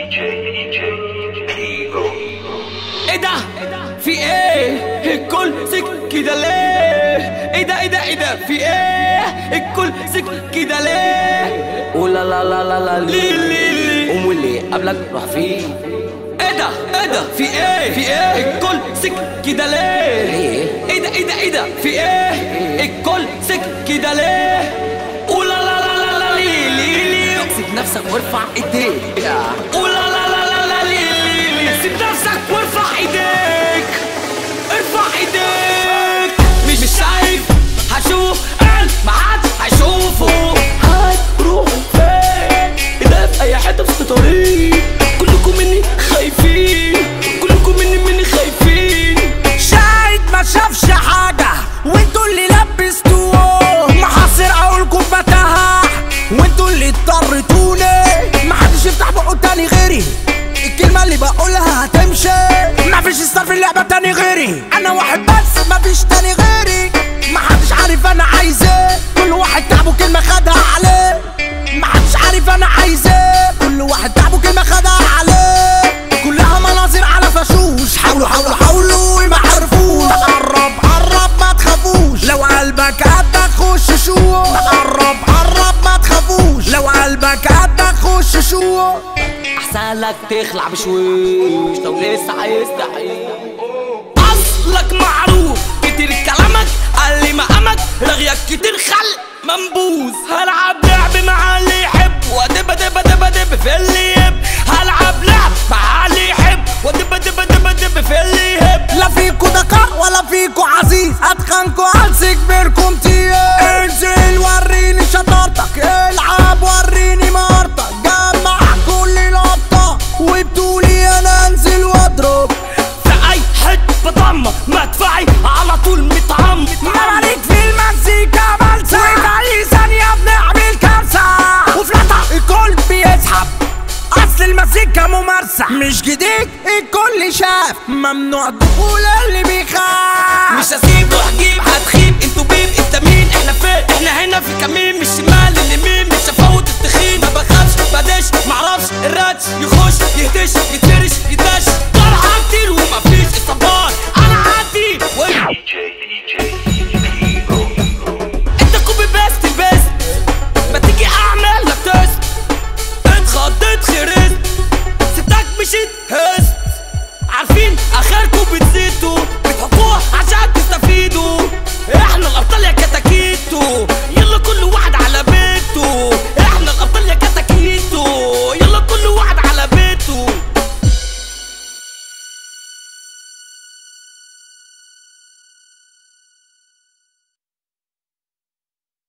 ايه ده في ايه الكل سك كده ليه ايه ده ايه ده ايه ده في ايه الكل سك كده ليه ولا لا لا لا لا ليه ليه ليه قوم واللي قبلك روح فيه ايه ده ايه ده في ايه في ايه الكل سك كده ليه ليه؟ ايه ده ايه ده ايه ده في ايه الكل سك كده ليه ولا لا لا لا لا ليه ليه ليه سيب نفسك وارفع ايديك ولا لا لا لا لا ليه ليه ليه سيب نفسك وارفع ايديك ارفع ايديك مش مش شايف هشوف قلب ما حد هيشوفه هتروحوا فين ده في اي حته في طريق كلكم مني خايفين كلكم مني مني خايفين شاهد ما شافش حاجة وانتوا اللي لبستوه محاصر اقولكم بتاها وانتوا اللي اضطرتوني محدش يفتح بقه تاني غيري الكلمة اللي بقولها هتمشي مفيش ستار في اللعبة تاني غيري انا واحد بس مفيش تاني غيري محدش عارف انا عايز ايه كل واحد تعبه كلمة خدها عليه محدش عارف انا عايز ايه كل واحد تعبه كلمة خدها عليه كلها مناظر على فشوش حاولوا حاولوا حاولوا ما عرفوش قرب قرب ما تخافوش لو قلبك قدك خش شو قرب قرب ما تخافوش لو قلبك قدك خش شو احسن لك تخلع بشويش لو لسه عايز تعيش اصلك معروف كتير كلامك قال لي مقامك رغيك كتير خلق منبوذ هلعب لعب مع اللي يحب وادب دب دب دب في اللي يهب هلعب لعب مع اللي يحب وادب دب دب دب في اللي يهب لا فيكو دقاء ولا فيكو عزيز اتخنكو امسك بينكم تيه انزل وريني شطارتك العب وريني مهارتك جمع كل لقطة وبتقولي انا انزل واضرب في اي حته ضمه مدفعي على طول متعم مماليك في المزيكا بلسة وفي اي ثانية بنعمل كارثة وفي لقطة الكل بيسحب اصل المزيكا ممارسة مش جديد الكل شاف ممنوع دخول اللي بيخاف مش هسيب روح جيب هتخيب انتوا بيب انت مين